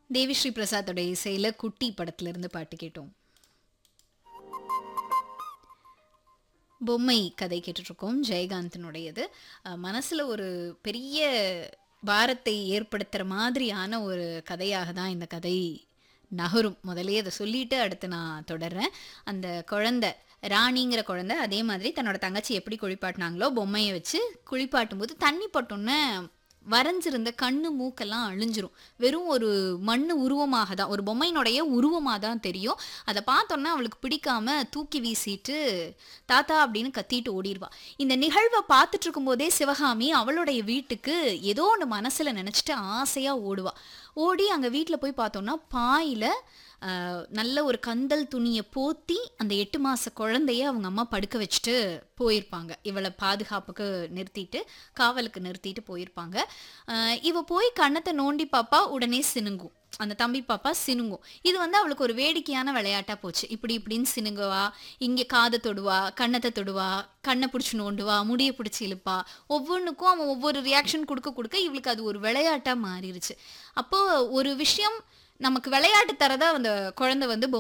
தேவிஸ்ரீ பிரசாத்தோட இசையில குட்டி படத்துல இருந்து பாட்டு கேட்டோம் பொம்மை கதை கேட்டுட்ருக்கோம் ஜெயகாந்தனுடையது அஹ், மனசுல ஒரு பெரிய பாரத்தை ஏற்படுத்துற மாதிரியான ஒரு கதையாக தான் இந்த கதை நகரும் முதல்லயே அதை சொல்லிட்டு அடுத்து நான் தொடர்றேன் அந்த குழந்தை ராணிங்கிற குழந்தை அதே மாதிரி தன்னோட தங்கச்சி எப்படி குளிப்பாட்டினாங்களோ பொம்மையை வச்சு குளிப்பாட்டும் போது தண்ணி பட்டோன்னே வரைஞ்சிருந்த கண்ணு மூக்கெல்லாம் அழிஞ்சிரும் வெறும் ஒரு மண்ணு உருவமாக தான் ஒரு பொம்மையினுடைய உருவமாக தான் தெரியும் அதை பார்த்தோன்னா அவளுக்கு பிடிக்காம தூக்கி வீசிட்டு தாத்தா அப்படின்னு கத்திட்டு ஓடிடுவா இந்த நிகழ்வை பார்த்துட்டு இருக்கும்போதே சிவகாமி அவளுடைய வீட்டுக்கு ஏதோ ஒன்று மனசில் நினச்சிட்டு ஆசையாக ஓடுவா ஓடி அங்கே வீட்டில் போய் பார்த்தோன்னா பாயில் நல்ல ஒரு கந்தல் துணியை போத்தி அந்த எட்டு மாச குழந்தைய அவங்க அம்மா படுக்க வச்சுட்டு போயிருப்பாங்க இவளை பாதுகாப்புக்கு நிறுத்திட்டு காவலுக்கு நிறுத்திட்டு போயிருப்பாங்க ஆஹ் இவ போய் கன்னத்தை நோண்டி பாப்பா உடனே சினுங்கும் அந்த தம்பி பாப்பா சினுங்கும் இது வந்து அவளுக்கு ஒரு வேடிக்கையான விளையாட்டா போச்சு இப்படி இப்படின்னு சினுங்குவா இங்கே காதை தொடுவா கன்னத்தை தொடுவா கண்ணை பிடிச்சி நோண்டுவா முடியை பிடிச்சி இழுப்பா ஒவ்வொன்றுக்கும் அவன் ஒவ்வொரு ரியாக்ஷன் கொடுக்க கொடுக்க இவளுக்கு அது ஒரு விளையாட்டா மாறிடுச்சு அப்போ ஒரு விஷயம் நமக்கு விளையாட்டு தரதா அந்த குழந்தை வந்து